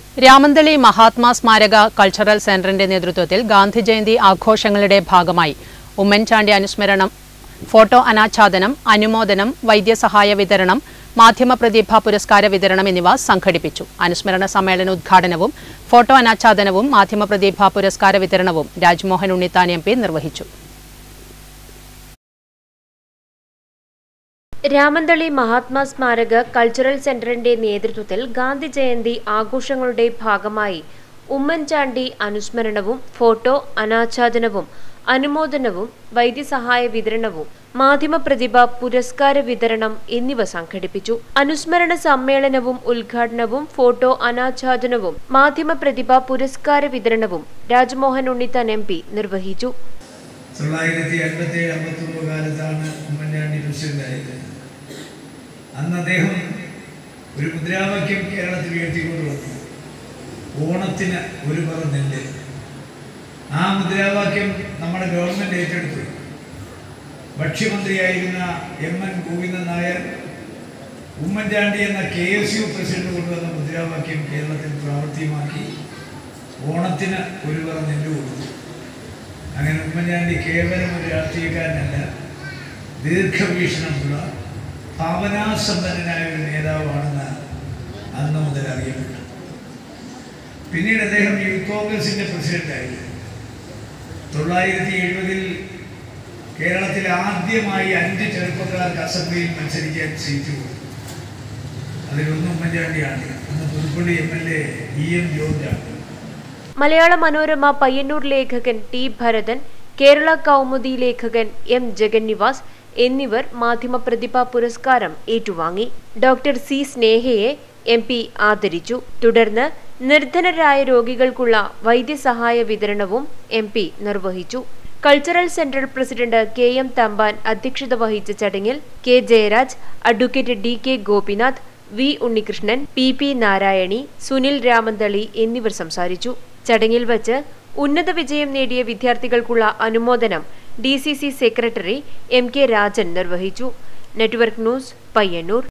രാമന്തളി മഹാത്മാ സ്മാരക കൾച്ചറൽ സെന്ററിന്റെ നേതൃത്വത്തിൽ ഗാന്ധി ജയന്തി ആഘോഷങ്ങളുടെ ഭാഗമായി ഉമ്മൻചാണ്ടി അനുസ്മരണം ഫോട്ടോ അനാച്ഛാദനം അനുമോദനം വൈദ്യസഹായ വിതരണം മാധ്യമപ്രതിഭ പുരസ്കാര വിതരണം എന്നിവ സംഘടിപ്പിച്ചു അനുസ്മരണ സമ്മേളന ഉദ്ഘാടനവും ഫോട്ടോ അനാച്ഛാദനവും മാധ്യമപ്രതിഭ പുരസ്കാര വിതരണവും രാജ്മോഹൻ ഉണ്ണിത്താൻ എം പി നിർവഹിച്ചു രാമന്തളി മഹാത്മാ സ്മാരക കൾച്ചറൽ സെന്ററിന്റെ നേതൃത്വത്തിൽ ഗാന്ധി ജയന്തി ആഘോഷങ്ങളുടെ ഭാഗമായി ഉമ്മൻചാണ്ടി അനുസ്മരണവും ഫോട്ടോ അനാച്ഛാദനവും അനുമോദനവും വൈദ്യസഹായ വിതരണവും മാധ്യമപ്രതിഭ പുരസ്കാര വിതരണം എന്നിവ സംഘടിപ്പിച്ചു അനുസ്മരണ സമ്മേളനവും ഉദ്ഘാടനവും ഫോട്ടോ അനാച്ഛാദനവും മാധ്യമപ്രതിഭ പുരസ്കാര വിതരണവും രാജ്മോഹൻ ഉണ്ണിത്താൻ എം പി നിർവഹിച്ചു തൊള്ളായിരത്തി എൺപത്തി ഏഴ് അമ്പത്തൊമ്പത് കാലത്താണ് ഉമ്മൻചാണ്ടി പ്രസിഡന്റായത് അന്ന് അദ്ദേഹം ഒരു മുദ്രാവാക്യം കേരളത്തിൽ ഉയർത്തിക്കൊണ്ട് വന്നു ഓണത്തിന് ഒരു പറ നെല്ല് ആ മുദ്രാവാക്യം നമ്മുടെ ഗവൺമെന്റ് ഏറ്റെടുത്തു ഭക്ഷ്യമന്ത്രിയായിരുന്ന എം എൻ ഗോവിന്ദൻ നായർ ഉമ്മൻചാണ്ടി എന്ന കെ എസ് യു പ്രസിഡന്റ് കൊണ്ടുവന്ന മുദ്രാവാക്യം കേരളത്തിൽ പ്രാവർത്തികമാക്കി ഓണത്തിന് ഒരു പറ നെല്ല് കൊടുത്തു അങ്ങനെ ഉമ്മൻചാണ്ടി കേവലം ഒരു രാഷ്ട്രീയക്കാരനല്ല ദീർഘവീക്ഷണമുള്ള ഭാവനാസമ്പന്നനായ ഒരു നേതാവാണെന്ന് അന്ന് മുതൽ അറിയപ്പെട്ടു പിന്നീട് അദ്ദേഹം യൂത്ത് കോൺഗ്രസിന്റെ പ്രസിഡന്റായി തൊള്ളായിരത്തി എഴുപതിൽ കേരളത്തിൽ ആദ്യമായി അഞ്ച് ചെറുപ്പക്കാർക്ക് അസംബ്ലിയിൽ മത്സരിക്കാൻ സീറ്റ് കൊടുത്തു അതിലൊന്ന് ഉമ്മൻചാണ്ടിയാണ് അന്ന് Puthuppally M L A E M ജോർജാണ് മലയാള മനോരമ പയ്യന്നൂർ ലേഖകൻ ടി ഭരതൻ കേരള കൗമുദി ലേഖകൻ എം ജഗന്നിവാസ് എന്നിവർ മാധ്യമപ്രതിഭാ പുരസ്കാരം ഏറ്റുവാങ്ങി ഡോക്ടർ സി സ്നേഹയെ എം പി ആദരിച്ചു തുടർന്ന് നിർധനരായ രോഗികൾക്കുള്ള വൈദ്യസഹായ വിതരണവും എം പി നിർവഹിച്ചു cultural centre president K M Thampan അധ്യക്ഷത വഹിച്ച ചടങ്ങിൽ K Jayaraj advocate D K Gopinath V Unnikrishnan P P Narayani Sunil Ramanthali എന്നിവർ സംസാരിച്ചു ചടങ്ങിൽ വച്ച് ഉന്നത വിജയം നേടിയ വിദ്യാർത്ഥികൾക്കുള്ള അനുമോദനം D C C secretary M K Rajan നിർവഹിച്ചു നെറ്റ്വർക്ക് ന്യൂസ് പയ്യന്നൂർ